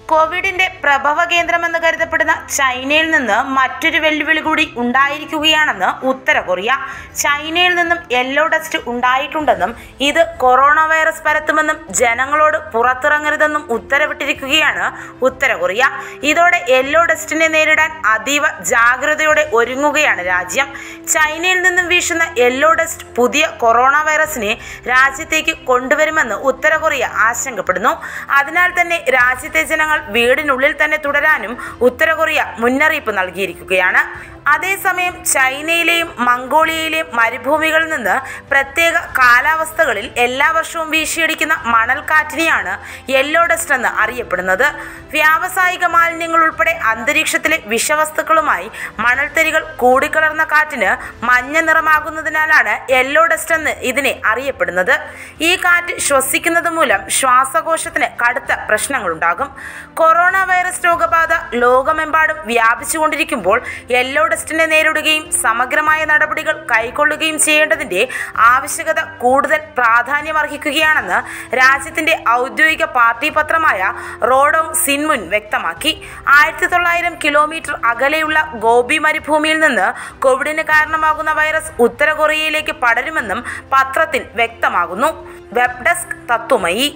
കോവിഡിന്റെ പ്രഭവ കേന്ദ്രമെന്ന് കരുതപ്പെടുന്ന ചൈനയിൽ നിന്ന് മറ്റൊരു വെല്ലുവിളി കൂടി ഉണ്ടായിരിക്കുകയാണെന്ന് ഉത്തര കൊറിയ ചൈനയിൽ നിന്നും യെല്ലോ ഡസ്റ്റ് ഉണ്ടായിട്ടുണ്ടെന്നും ഇത് കൊറോണ വൈറസ് പരത്തുമെന്നും ജനങ്ങളോട് പുറത്തിറങ്ങരുതെന്നും ഉത്തരവിട്ടിരിക്കുകയാണ് ഉത്തര കൊറിയ ഇതോടെ യെല്ലോ ഡസ്റ്റിനെ നേരിടാൻ അതീവ ജാഗ്രതയോടെ ഒരുങ്ങുകയാണ് രാജ്യം ചൈനയിൽ നിന്നും വീശുന്ന യെല്ലോ ഡസ്റ്റ് പുതിയ കൊറോണ വൈറസിനെ രാജ്യത്തേക്ക് കൊണ്ടുവരുമെന്ന് ഉത്തര കൊറിയ ആശങ്കപ്പെടുന്നു അതിനാൽ തന്നെ രാജ്യത്തെ ജനങ്ങൾ വീടിനുള്ളിൽ തന്നെ തുടരാനും ഉത്തര കൊറിയ മുന്നറിയിപ്പ് നൽകിയിരിക്കുകയാണ് അതേസമയം ചൈനയിലെയും മംഗോളിയയിലെയും മരുഭൂമികളിൽ നിന്ന് പ്രത്യേക കാലാവസ്ഥകളിൽ എല്ലാ വർഷവും വീശിയടിക്കുന്ന മണൽക്കാറ്റിനെയാണ് യെല്ലോ ഡസ്റ്റ് എന്ന് അറിയപ്പെടുന്നത് വ്യാവസായിക മാലിന്യങ്ങൾ ഉൾപ്പെടെ അന്തരീക്ഷത്തിലെ വിഷവസ്തുക്കളുമായി മണൽത്തരികൾ കൂടിക്കലർന്ന കാറ്റിന് മഞ്ഞ നിറമാകുന്നതിനാലാണ് യെല്ലോ ഡസ്റ്റ് എന്ന് ഇതിനെ അറിയപ്പെടുന്നത് ഈ കാറ്റ് ശ്വസിക്കുന്നത് മൂലം ശ്വാസകോശത്തിന് കടുത്ത പ്രശ്നങ്ങളുണ്ടാകും കൊറോണ വൈറസ് രോഗബാധ ലോകമെമ്പാടും വ്യാപിച്ചുകൊണ്ടിരിക്കുമ്പോൾ യെല്ലോ ഡസ്റ്റിനെ നേരിടുകയും സമഗ്രമായ നടപടികൾ കൈക്കൊള്ളുകയും ചെയ്യേണ്ടതിന്റെ ആവശ്യകത കൂടുതൽ പ്രാധാന്യമർഹിക്കുകയാണെന്ന് രാജ്യത്തിന്റെ ഔദ്യോഗിക പാർട്ടി പത്രമായ റോഡോ സിൻമുൻ വ്യക്തമാക്കി ആയിരത്തി തൊള്ളായിരം കിലോമീറ്റർ അകലെയുള്ള ഗോബി മരുഭൂമിയിൽ നിന്ന് കോവിഡിന് കാരണമാകുന്ന വൈറസ് ഉത്തര കൊറിയയിലേക്ക് പടരുമെന്നും പത്രത്തിൽ വ്യക്തമാകുന്നു വെബ് ഡെസ്ക് തത്വമയി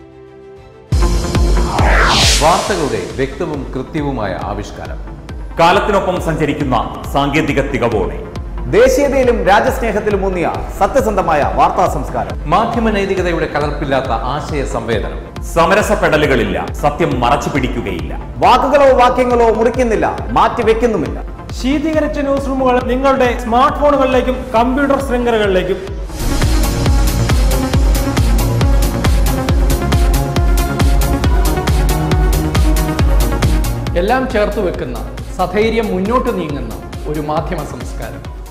വാർത്തകളുടെ വ്യക്തവും കൃത്യവുമായ ആവിഷ്കാരം കാലത്തിനൊപ്പം സഞ്ചരിക്കുന്ന സാങ്കേതിക തികവോടെ ദേശീയതയിലും രാജ്യസ്നേഹത്തിലും ഊന്നിയ സത്യസന്ധമായ വാർത്താ സംസ്കാരം മാധ്യമ നൈതികതയുടെ കലർപ്പില്ലാത്ത ആശയ സംവേദനം സമരസപ്പെടലുകളില്ല സത്യം മറച്ചു പിടിക്കുകയില്ല വാക്കുകളോ വാക്യങ്ങളോ മുറിക്കുന്നില്ല മാറ്റിവെക്കുന്നുമില്ല ശീതീകരിച്ച ന്യൂസ് റൂമുകൾ നിങ്ങളുടെ സ്മാർട്ട് ഫോണുകളിലേക്കും കമ്പ്യൂട്ടർ ശൃംഖലകളിലേക്കും എല്ലാം ചേർത്ത് വെക്കുന്ന സധൈര്യം മുന്നോട്ട് നീങ്ങുന്ന ഒരു മാധ്യമ സംസ്കാരം